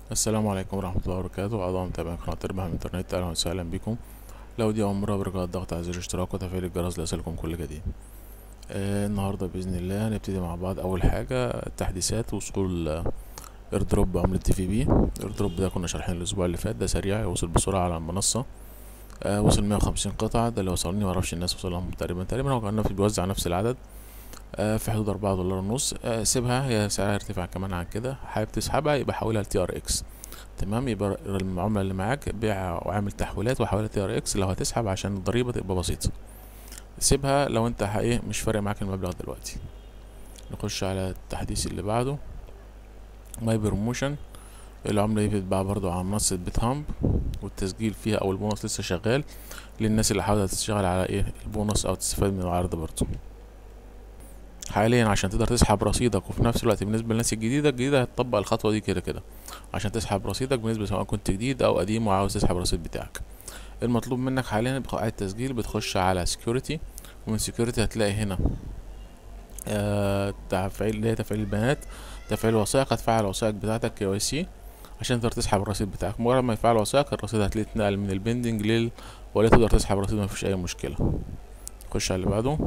السلام عليكم ورحمة الله وبركاته أعضاء متابعين قناة تربح من الإنترنت أهلا وسهلا بكم لو دي أول مرة برجع الضغط على زر الاشتراك وتفعيل الجرس ليصلكم كل جديد آه النهاردة بإذن الله هنبتدي مع بعض أول حاجة تحديثات وصول ايردروب عملة تي في بي ايردروب ده كنا شارحين الأسبوع اللي فات ده سريع يوصل بسرعة على المنصة آه وصل مية وخمسين قطعة ده اللي وصلني معرفش الناس وصلهم تقريبا تقريبا هو كان بيوزع نفس العدد آه في حدود أربعة دولار ونص آه سيبها هي سعرها يرتفع كمان عن كده حابب تسحبها يبقى حولها لتي ار اكس تمام يبقى العملة اللي معاك بيع وعامل تحويلات وحولها تي ار اكس لو هتسحب عشان الضريبة تبقى بسيطة سيبها لو انت ايه مش فارق معاك المبلغ دلوقتي نخش على التحديث اللي بعده ماي بروموشن العملة دي بتتباع برضو على منصة بيت هامب والتسجيل فيها او البونص لسه شغال للناس اللي حابة تشتغل على ايه البونص او تستفاد من العرض برضو حاليا عشان تقدر تسحب رصيدك وفي نفس الوقت بالنسبه للناس الجديده الجديده هتطبق الخطوه دي كده كده عشان تسحب رصيدك بالنسبه سواء كنت جديد او قديم وعاوز تسحب الرصيد بتاعك المطلوب منك حاليا بقاعد تسجيل بتخش على سكيورتي ومن سكيورتي هتلاقي هنا آه تفعيل اللي هي تفعيل البيانات تفعيل الوثائق هتفعل الوثائق بتاعتك كي واي سي عشان تقدر تسحب الرصيد بتاعك مجرد ما يفعل الوثائق الرصيد هتلاقيه اتنقل من البندنج لل ولا تقدر تسحب الرصيد مفيش اي مشكله خش على اللي بعده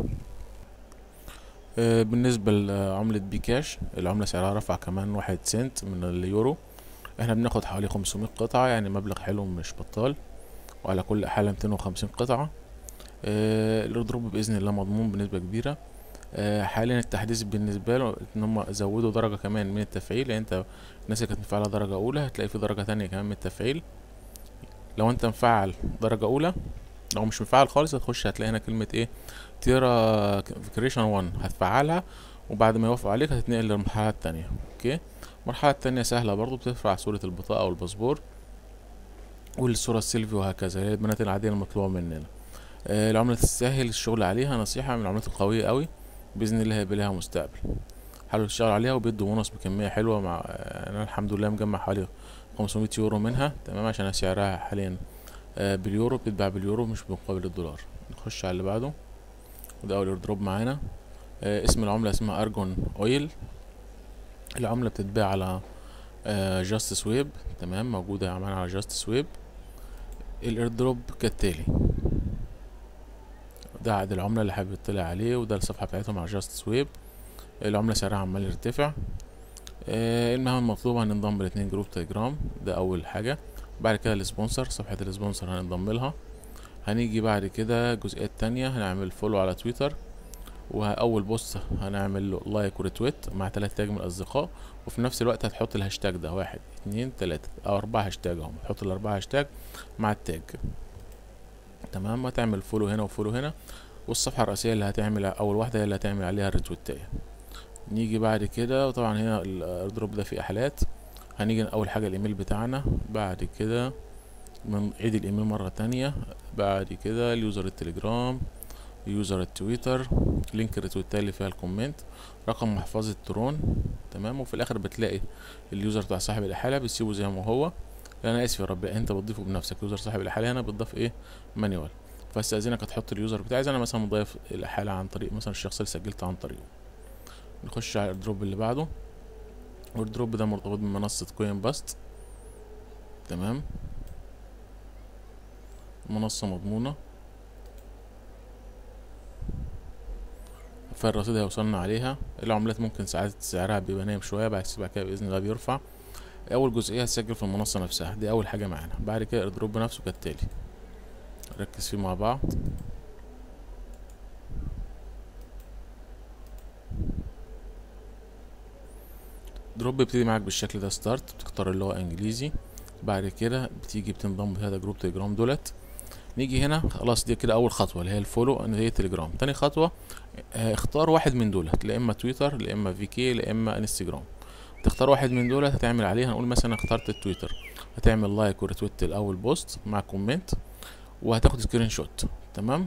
بالنسبة لعملة بيكاش العملة سعرها رفع كمان واحد سنت من اليورو احنا بناخد حوالي خمسمية قطعة يعني مبلغ حلو مش بطال وعلى كل حالة ميتين وخمسين قطعة اه الايردروب بإذن الله مضمون بنسبة كبيرة اه حاليا التحديث بالنسبة له ان هم زودوا درجة كمان من التفعيل يعني انت الناس اللي كانت مفعلة درجة أولى هتلاقي في درجة تانية كمان من التفعيل لو انت مفعل درجة أولى لو مش مفعل خالص هتخش هتلاقي هنا كلمة ايه تيرا كريشن 1 هتفعلها وبعد ما يوافقوا عليك هتتنقل للمرحلة التانية اوكي المرحلة التانية سهلة برضو بترفع صورة البطاقة والباسبور والصورة السيلفي وهكذا هي البيانات العادية المطلوبة مننا آه العملة تستاهل الشغل عليها نصيحة من العملات القوية قوي بإذن الله هيبقى لها مستقبل حاولوا تشتغل عليها وبيدوا بونص بكمية حلوة مع أنا الحمد لله مجمع حوالي 500 يورو منها تمام عشان سعرها حاليا آه باليورو بتتباع باليورو مش بمقابل الدولار نخش على اللي بعده وده اول ايردروب معانا آه اسم العملة اسمها ارجون اويل العملة بتتباع على آه جاست سويب تمام موجودة معانا على جاست سويب الايردروب كالتالي ده عقد العملة اللي حابب يطلع عليه وده الصفحة بتاعتهم على جاست سويب العملة سعرها عمال يرتفع آه المهام المطلوبة هننضم لاتنين جروب تليجرام ده أول حاجة بعد كده السبونسر صفحة السبونسر هننضم لها هنيجي بعد كده الجزئية التانية هنعمل فولو على تويتر وأول بوست هنعمل له لايك وريتويت مع تلات تاج من الأصدقاء وفي نفس الوقت هتحط الهاشتاج ده واحد اتنين تلاتة أو أربعة هاشتاج اهم تحط الأربعة هاشتاج مع التاج تمام هتعمل فولو هنا وفولو هنا والصفحة الرئيسية اللي هتعمل أول واحدة هي اللي هتعمل عليها الريتويتاية نيجي بعد كده وطبعا هنا الايردروب ده فيه إحالات هنيجي أول حاجة الإيميل بتاعنا بعد كده من عيد الايميل مرة تانية بعد كده اليوزر التليجرام يوزر التويتر لينك الريتويت اللي فيها الكومنت رقم محفظة ترون تمام وفي الاخر بتلاقي اليوزر بتاع صاحب الاحالة بتسيبه زي ما هو انا اسف يا رب انت بتضيفه بنفسك يوزر صاحب الاحالة هنا بتضاف ايه مانيوال فاستاذنك هتحط اليوزر بتاعي انا مثلا مضيف الاحالة عن طريق مثلا الشخص اللي سجلت عن طريقه نخش على الدروب اللي بعده والدروب ده مرتبط بمنصة كوين باست تمام منصة مضمونة فالرصيد هيوصلنا عليها العملات ممكن ساعات سعرها بيبقى نايم شوية بعد كده بإذن الله بيرفع أول جزئية هتسجل في المنصة نفسها دي أول حاجة معانا بعد كده الدروب نفسه كالتالي ركز فيه مع بعض دروب بيبتدي معاك بالشكل ده ستارت بتختار اللي هو انجليزي بعد كده بتيجي بتنضم بهذا جروب تليجرام دولت نيجي هنا خلاص دي كده اول خطوه اللي هي الفولو اللي هي تليجرام تاني خطوه اه اختار واحد من دول لا اما تويتر لا اما فيكي لا اما انستجرام تختار واحد من دول هتعمل عليه هنقول مثلا اخترت التويتر هتعمل لايك وريتويت الاول بوست مع كومنت وهتاخد سكرين شوت تمام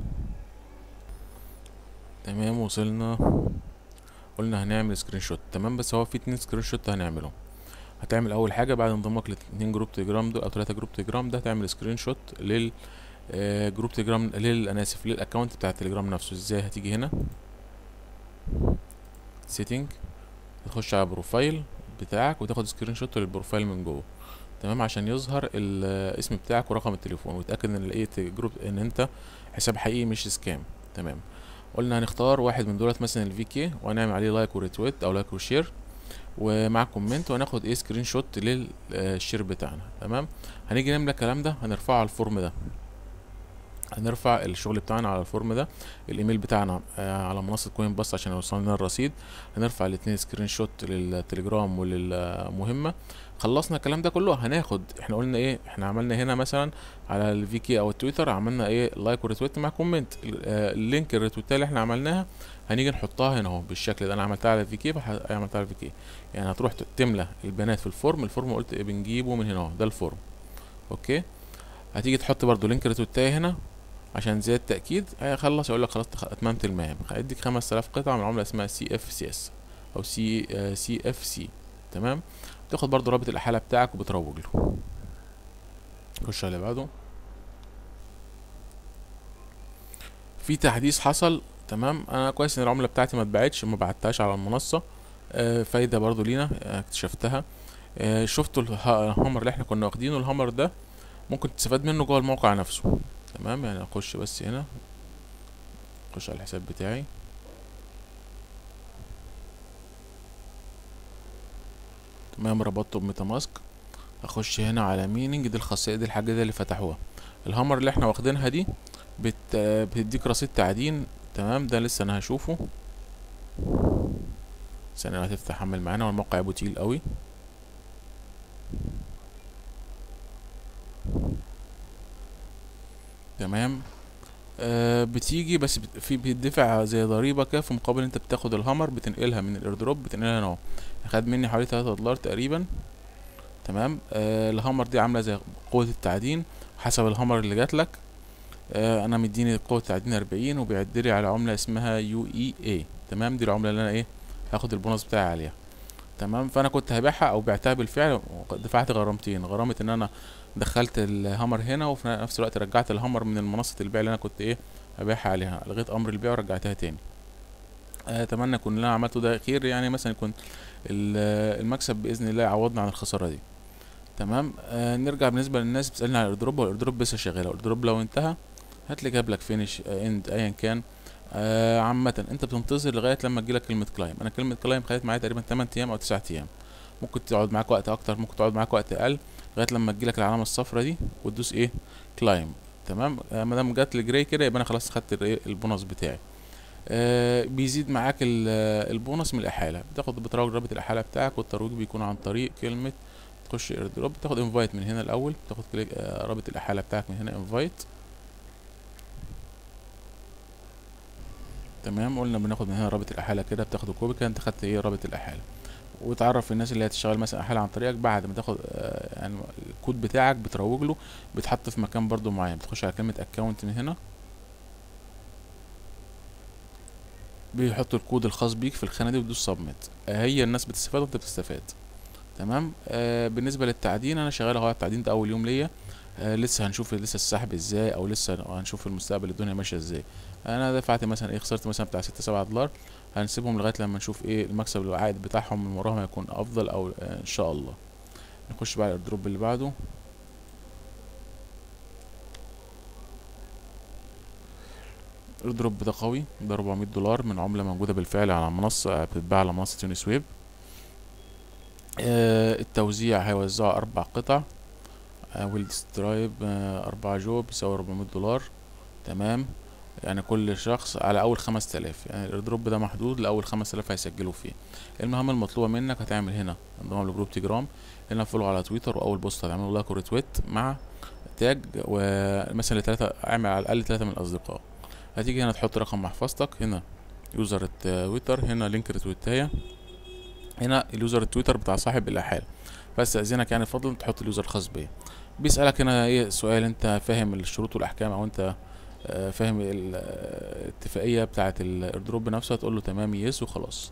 تمام وصلنا قلنا هنعمل سكرين شوت تمام بس هو في اتنين سكرين شوت هنعملهم هتعمل اول حاجه بعد انضمامك لاتنين جروب تليجرام دول او تلاتة جروب تليجرام ده هتعمل سكرين شوت لل جروب تليجرام لل انا اسف للاكونت بتاع التليجرام نفسه ازاي هتيجي هنا سيتنج تخش على بروفايل بتاعك وتاخد سكرين شوت للبروفايل من جوه تمام عشان يظهر الاسم بتاعك ورقم التليفون وتاكد ان لقيت جروب ان انت حساب حقيقي مش سكام تمام قلنا هنختار واحد من دولت مثلا الفي كي وهنعمل عليه لايك وريتويت او لايك وشير ومع كومنت وهناخد ايه سكرين شوت للشير بتاعنا تمام هنيجي نملى الكلام ده هنرفعه على الفورم ده هنرفع الشغل بتاعنا على الفورم ده الايميل بتاعنا آه على منصه كوين باص عشان يوصل لنا الرصيد هنرفع الاتنين سكرين شوت للتليجرام وللمهمه خلصنا الكلام ده كله هناخد احنا قلنا ايه احنا عملنا هنا مثلا على الفيكي او التويتر عملنا ايه لايك وريتويت مع كومنت آه اللينك الريتويت اللي احنا عملناها هنيجي نحطها هنا اهو بالشكل ده انا عملتها على الفيكي عملتها على الفيكي يعني هتروح تملى البيانات في الفورم الفورم قلت إيه بنجيبه من هنا اهو ده الفورم اوكي هتيجي تحط برضو لينك ريتويتاي هنا عشان زيادة تأكيد هيخلص يقول لك خلاص أتممت المهام هيديك خمس آلاف قطعة من عملة اسمها سي اف سي اس أو سي سي اف سي تمام تاخد برضو رابط الأحالة بتاعك وبتروج له خش على اللي بعده في تحديث حصل تمام انا كويس ان العمله بتاعتي ما اتباعتش ما بعتهاش على المنصه آه فايده برضو لينا آه اكتشفتها آه شفتوا الهامر اللي احنا كنا واخدينه الهامر ده ممكن تستفاد منه جوه الموقع نفسه تمام يعني اخش بس هنا اخش على الحساب بتاعي تمام ربطته بميتا ماسك اخش هنا على ميننج دي الخاصيه دي الحاجه دي اللي فتحوها الهامر اللي احنا واخدينها دي بت بتديك رصيد تعدين تمام ده لسه انا هشوفه ثانيه هتفتح حمل معانا والموقع يبقى تقيل قوي تمام آه بتيجي بس بت في بيدفع زي ضريبه كده في مقابل انت بتاخد الهامر بتنقلها من الايردروب بتنقلها هنا اهو خد مني حوالي تلاتة دولار تقريبا تمام آه الهامر دي عامله زي قوه التعدين حسب الهامر اللي جات لك آه انا مديني قوه التعدين أربعين وبيعدلي على عمله اسمها يو اي اي تمام دي العمله اللي انا ايه هاخد البونص بتاعي عليها تمام فانا كنت هبيعها او بعتها بالفعل دفعت غرامتين غرامه ان انا دخلت الهامر هنا وفي نفس الوقت رجعت الهامر من منصه البيع اللي انا كنت ايه هبيعها عليها لغيت امر البيع ورجعتها تاني اتمنى يكون اللي انا عملته ده خير يعني مثلا يكون المكسب باذن الله يعوضنا عن الخساره دي تمام آه نرجع بالنسبه للناس بتسالني على الايردروب والايردروب لسه شغال الايردروب لو انتهى هتلاقي جاب لك فينش اند ايا كان آه عامة انت بتنتظر لغاية لما تجيلك كلمة كلايم انا كلمة كلايم خدت معايا تقريبا 8 ايام او 9 ايام ممكن تقعد معاك وقت اكتر ممكن تقعد معاك وقت اقل لغاية لما تجيلك العلامة الصفرا دي وتدوس ايه كلايم تمام آه مادام جات لي جراي كده يبقى انا خلاص خدت البونص بتاعي آه بيزيد معاك البونص من الاحالة بتاخد بتروج رابط الاحالة بتاعك والترويج بيكون عن طريق كلمة تخش ايردروب بتاخد انفايت من هنا الاول بتاخد كليك آه رابط الاحالة بتاعك من هنا انفايت تمام قلنا بناخد من هنا رابط الاحاله كده بتاخد كوبي كده انت خدت ايه رابط الاحاله وتعرف الناس اللي هتشتغل مثلا احاله عن طريقك بعد ما تاخد آه يعني الكود بتاعك بتروج له بيتحط في مكان برضو معين بتخش على كلمه اكونت من هنا بيحط الكود الخاص بيك في الخانه دي وتدوس سبميت آه هي الناس بتستفاد وانت بتستفاد تمام آه بالنسبه للتعدين انا شغال اهو التعدين ده اول يوم ليا آه لسه هنشوف لسه السحب ازاي او لسه هنشوف في المستقبل الدنيا ماشيه ازاي انا دفعت مثلا ايه خسرت مثلا بتاع ستة سبعة دولار هنسيبهم لغايه لما نشوف ايه المكسب العائد بتاعهم من وراهم هيكون افضل او آه ان شاء الله نخش بقى على الدروب اللي بعده الدروب ده قوي ده 400 دولار من عمله موجوده بالفعل على منصه بتتباع على منصه يونس ويب آه التوزيع هيوزعوا اربع قطع آه والسترايب آه أربعة جو بيساوي 400 دولار تمام يعني كل شخص على اول خمس تلاف يعني الايردروب ده محدود لاول خمس تلاف هيسجلوا فيه المهام المطلوبه منك هتعمل هنا انضمام لجروب تيجرام هنا فولو على تويتر واول بوست هتعمله لايك وريتويت مع تاج ومثلا لتلاتة اعمل على الاقل تلاتة من الاصدقاء هتيجي هنا تحط رقم محفظتك هنا يوزر التويتر هنا لينك ريتويتايه هنا اليوزر التويتر بتاع صاحب الاحال بس اذنك يعني فضلا تحط اليوزر الخاص بيه بيسالك هنا ايه سؤال انت فاهم الشروط والاحكام او انت فاهم الاتفاقيه بتاعه الايردروب نفسه هتقول له تمام يس وخلاص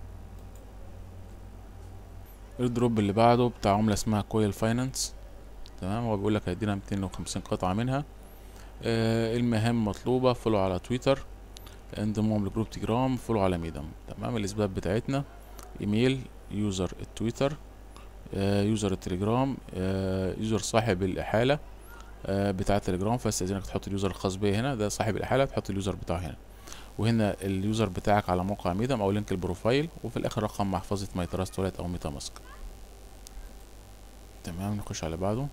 الايردروب اللي بعده بتاع عمله اسمها كويل فاينانس تمام هو بيقول لك هيدينا 250 قطعه منها آه المهام مطلوبه فولو على تويتر انضمام لجروب تيجرام فولو على ميدم تمام الاثبات بتاعتنا ايميل يوزر التويتر آه، يوزر التليجرام آه، يوزر صاحب الإحالة آه، بتاع التليجرام فاستأذنك تحط اليوزر الخاص بيا هنا ده صاحب الإحالة تحط اليوزر بتاعه هنا وهنا اليوزر بتاعك على موقع ميدم او لينك البروفايل وفي الاخر رقم محفظة ماي تراست والت او ميتا ماسك تمام نخش على بعده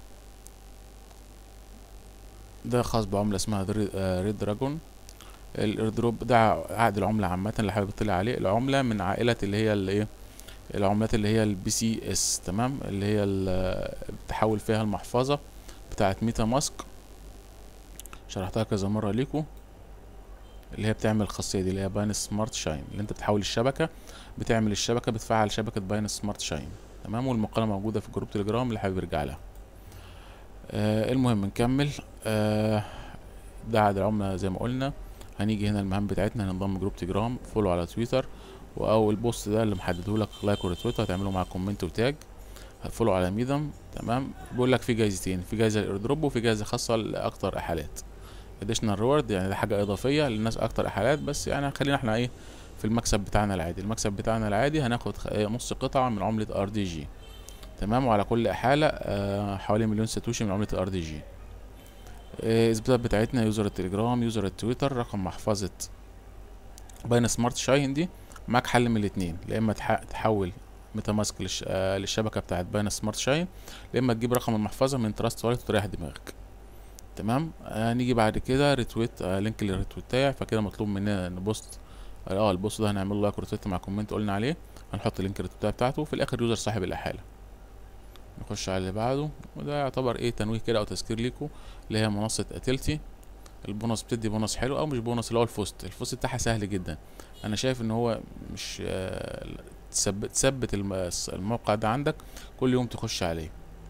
ده خاص بعملة اسمها ريد دراجون الايردروب ده عقد العملة عامة اللي حابب يطلع عليه العملة من عائلة اللي هي الايه العملات اللي هي البي سي اس تمام اللي هي بتحول فيها المحفظة بتاعت ميتا ماسك شرحتها كذا مرة ليكم اللي هي بتعمل الخاصيه دي اللي هي باين سمارت شاين اللي انت بتحول الشبكه بتعمل الشبكه بتفعل شبكه باين سمارت شاين تمام والمقاله موجوده في جروب تليجرام اللي حابب يرجع لها آه المهم نكمل آه ده عدد العمله زي ما قلنا هنيجي هنا المهام بتاعتنا هننضم جروب تليجرام فولو على تويتر او البوست ده اللي محدده لك لايك وريتويت هتعمله مع كومنت وتاج هتفولو على ميدم تمام بيقول لك في جايزتين في جايزه الايردروب وفي جايزه خاصه لاكتر احالات additional reward يعني ده حاجة إضافية للناس أكتر إحالات بس يعني خلينا احنا إيه في المكسب بتاعنا العادي المكسب بتاعنا العادي هناخد نص قطعة من عملة ار دي جي تمام وعلى كل إحالة آه حوالي مليون ساتوشي من عملة الار دي جي الإثباتات بتاعتنا يوزر التليجرام يوزر التويتر رقم محفظة باين سمارت شاين دي معاك حل من الاتنين يا إما تحول ميتا ماسك للش... آه للشبكة بتاعت باين سمارت شاين يا إما تجيب رقم المحفظة من تراست والت وتريح دماغك تمام آه نيجي بعد كده ريتويت آه لينك للريتويت بتاعي فكده مطلوب مننا نبوست اه البوست ده هنعمل له لايك وريتويت مع كومنت قلنا عليه هنحط لينك الريتويت بتاعته وفي الاخر يوزر صاحب الاحاله نخش على اللي بعده وده يعتبر ايه تنويه كده او تذكير ليكم اللي هي منصه اتلتي البونص بتدي بونص حلو او مش بونص اللي هو الفوست الفوست بتاعها سهل جدا انا شايف ان هو مش آه تثبت تثبت الموقع ده عندك كل يوم تخش عليه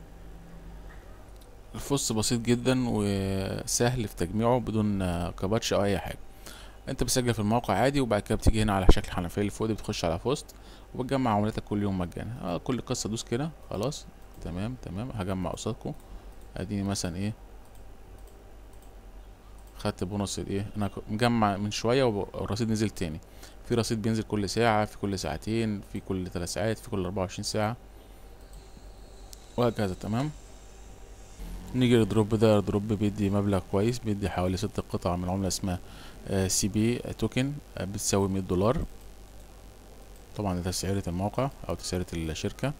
الفص بسيط جدا وسهل في تجميعه بدون كباتش او اي حاجه انت بتسجل في الموقع عادي وبعد كده بتيجي هنا على شكل حنفيه اللي فوق دي بتخش على فوست وبتجمع عملاتك كل يوم مجانا آه كل قصه دوس كده خلاص تمام تمام هجمع قصادكم اديني مثلا ايه خدت بونص ايه انا مجمع من شويه والرصيد نزل تاني في رصيد بينزل كل ساعه في كل ساعتين في كل ثلاث ساعات في كل 24 ساعه وهكذا تمام نيجي للدروب ده الدروب بيدي مبلغ كويس بيدي حوالي ست قطع من عملة اسمها سي بي توكن بتساوي مية دولار طبعا ده تسعيرة الموقع او تسعيرة الشركة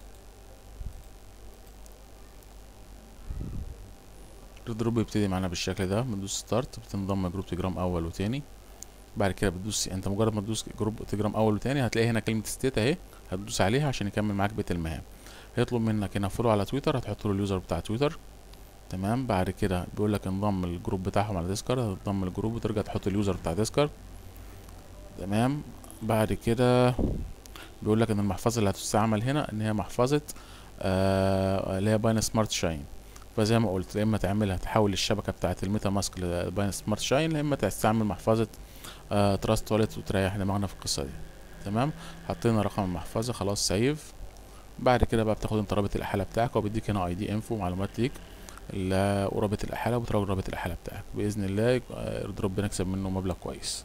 الدروب بيبتدي معانا بالشكل ده بندوس ستارت بتنضم جروب تجرام اول وتاني بعد كده بتدوس انت مجرد ما تدوس جروب تجرام اول وتاني هتلاقي هنا كلمة ستيت اهي هتدوس عليها عشان يكمل معاك بيت المهام هيطلب منك هنا فولو على تويتر هتحط له اليوزر بتاع تويتر تمام بعد كده بيقول لك انضم الجروب بتاعهم على ديسكورد هتنضم الجروب وترجع تحط اليوزر بتاع ديسكورد تمام بعد كده بيقول لك ان المحفظه اللي هتستعمل هنا ان هي محفظه آه اللي هي باين سمارت شاين فزي ما قلت يا اما تعملها تحول الشبكه بتاعه الميتا ماسك لباين سمارت شاين يا اما تستعمل محفظه آه تراست والت وتريح دماغنا في القصه دي تمام حطينا رقم المحفظه خلاص سيف بعد كده بقى بتاخد انت رابط الاحاله بتاعك وبيديك هنا اي دي انفو معلومات ليك ورابط الاحاله وبتراجع رابط الاحاله بتاعك باذن الله ايردروب بنكسب منه مبلغ كويس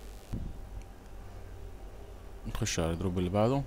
نخش على الدروب اللي بعده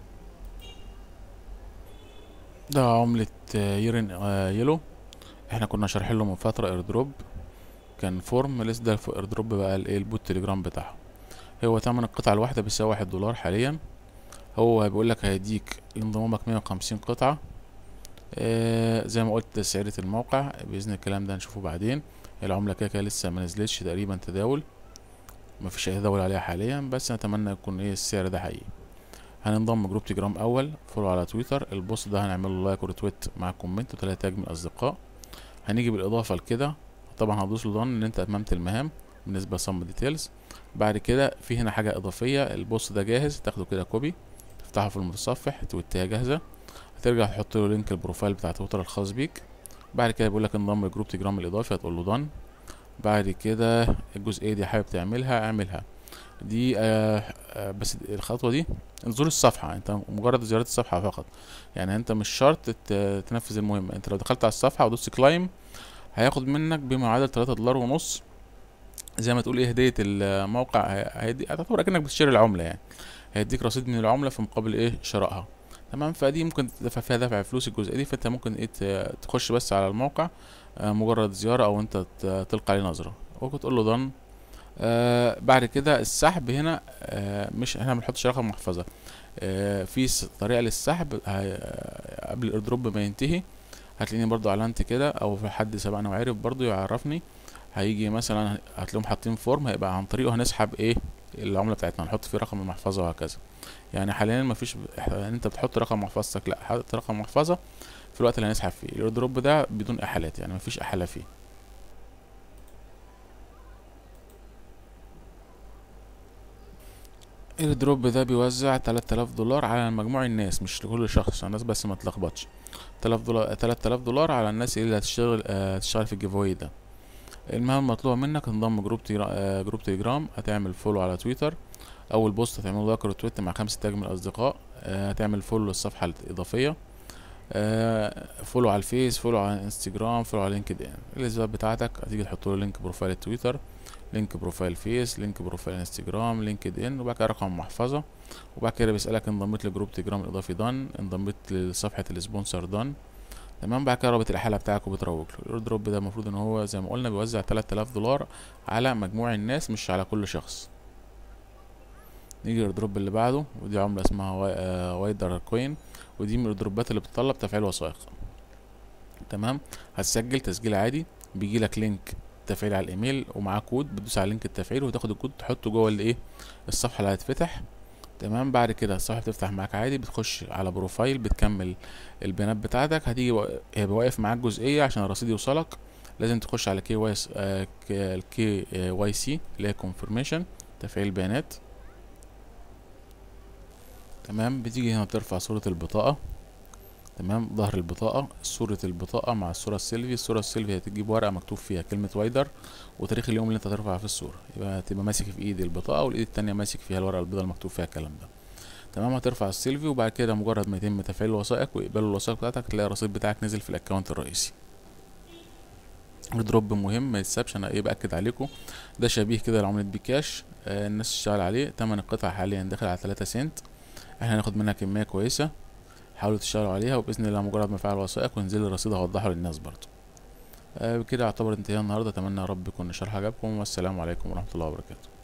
ده عملة يورين يلو احنا كنا شارحين له من فترة ايردروب كان فورم لسه ده ايردروب بقى الايه البوت تليجرام بتاعه هو تمن القطعة الواحدة بيساوي واحد دولار حاليا هو بيقول لك هيديك لانضمامك مية وخمسين قطعة آه زي ما قلت تسعيرة الموقع بإذن الكلام ده نشوفه بعدين العملة كده كده لسه ما نزلتش تقريبا تداول مفيش أي تداول عليها حاليا بس نتمنى يكون ايه السعر ده حقيقي هننضم جروب تجرام أول فولو على تويتر البوست ده هنعمل له لايك وريتويت مع كومنت وتلاتة تاج من الأصدقاء هنيجي بالإضافة لكده طبعا هدوس له ضن إن أنت أتممت المهام بالنسبة لصم ديتيلز بعد كده في هنا حاجة إضافية البوست ده جاهز تاخده كده كوبي تفتحه في المتصفح تويتها جاهزة هترجع تحط له لينك البروفايل بتاع تويتر الخاص بيك بعد كده بيقول لك انضم لجروب تجرام الاضافي هتقول له دان بعد كده الجزئيه دي حابب تعملها اعملها دي آه آه بس الخطوه دي نزول الصفحه انت مجرد زياره الصفحه فقط يعني انت مش شرط تنفذ المهمه انت لو دخلت على الصفحه ودوست كلايم هياخد منك بما يعادل 3 دولار ونص زي ما تقول ايه هديه الموقع هيدي هتعتبر كانك بتشتري العمله يعني هيديك رصيد من العمله في مقابل ايه شرائها تمام فدي ممكن تدفع فيها دفع فلوس الجزئيه دي فانت ممكن ايه ت- تخش بس على الموقع آه، مجرد زياره او انت ت- تلقى عليه نظره وكنت تقول له دن آه بعد كده السحب هنا آه مش احنا ما بنحطش رقم محفظه آه في س- طريقه للسحب هي- آه، قبل الايردروب ما ينتهي هتلاقيني برضو اعلنت كده او في حد سبقنا وعرف برضو يعرفني هيجي مثلا هتلاقيهم حاطين فورم هيبقى عن طريقه هنسحب ايه العمله بتاعتنا هنحط فيه رقم المحفظه وهكذا يعني حاليا مفيش إح- انت بتحط رقم محفظتك لا حط رقم محفظه في الوقت اللي هنسحب فيه الايردروب ده بدون احالات يعني مفيش احاله فيه الايردروب ده بيوزع 3000 دولار على مجموع الناس مش لكل شخص عشان الناس بس ما تلخبطش 3000 دولار 3000 دولار على الناس اللي هتشتغل آه، هتشتغل في الجيف أواي ده المهام المطلوبة منك تنضم جروب تيرا... آه، جروب تليجرام هتعمل فولو على تويتر اول بوست هتعمله لايك وتويت مع خمسة تاج من الاصدقاء آه، هتعمل فولو للصفحة الاضافية آه، فولو على الفيس فولو على الانستجرام فولو على لينكد ان الاسباب بتاعتك هتيجي تحط له لينك بروفايل التويتر لينك بروفايل فيس لينك بروفايل انستجرام لينكد ان وبعد كده رقم محفظة وبعد كده بيسألك انضميت لجروب تليجرام الاضافي دان انضميت لصفحة السبونسر دان تمام بعد كده رابط الاحاله بتاعك وبتروج له الايردروب ده المفروض ان هو زي ما قلنا بيوزع 3000 دولار على مجموع الناس مش على كل شخص نيجي الايردروب اللي بعده ودي عمله اسمها واي آه وايدر كوين ودي من الايردروبات اللي بتطلب تفعيل وثائق تمام هتسجل تسجيل عادي بيجي لك لينك تفعيل على الايميل ومعاه كود بتدوس على لينك التفعيل وتاخد الكود تحطه جوه الايه الصفحه اللي هتفتح تمام بعد كده الصفحه بتفتح معاك عادي بتخش على بروفايل بتكمل البيانات بتاعتك هتيجي وا- هيبقى واقف معاك جزئيه عشان الرصيد يوصلك لازم تخش على كي واي كي واي سي اللي هي كونفirmation تفعيل بيانات تمام بتيجي هنا ترفع صورة البطاقة تمام ظهر البطاقة صورة البطاقة مع الصورة السيلفي الصورة السيلفي هتجيب ورقة مكتوب فيها كلمة وايدر وتاريخ اليوم اللي انت ترفع فيه الصورة يبقى هتبقى ماسك في ايد البطاقة والايد التانية ماسك فيها الورقة البيضاء المكتوب فيها الكلام ده تمام هترفع السيلفي وبعد كده مجرد ما يتم تفعيل الوثائق ويقبلوا الوثائق بتاعتك تلاقي الرصيد بتاعك نزل في الاكونت الرئيسي دروب مهم ما يتسابش انا ايه باكد عليكم ده شبيه كده لعملة بيكاش آه الناس تشتغل عليه تمن القطعة حاليا داخل على 3 سنت احنا هناخد منها كمية كويسة حاولوا تشتغلوا عليها وباذن الله مجرد ما فعل الوثائق وينزل الرصيد هوضحه للناس برضو آه بكده اعتبر انتهينا النهارده اتمنى يا رب يكون الشرح عجبكم والسلام عليكم ورحمة الله وبركاته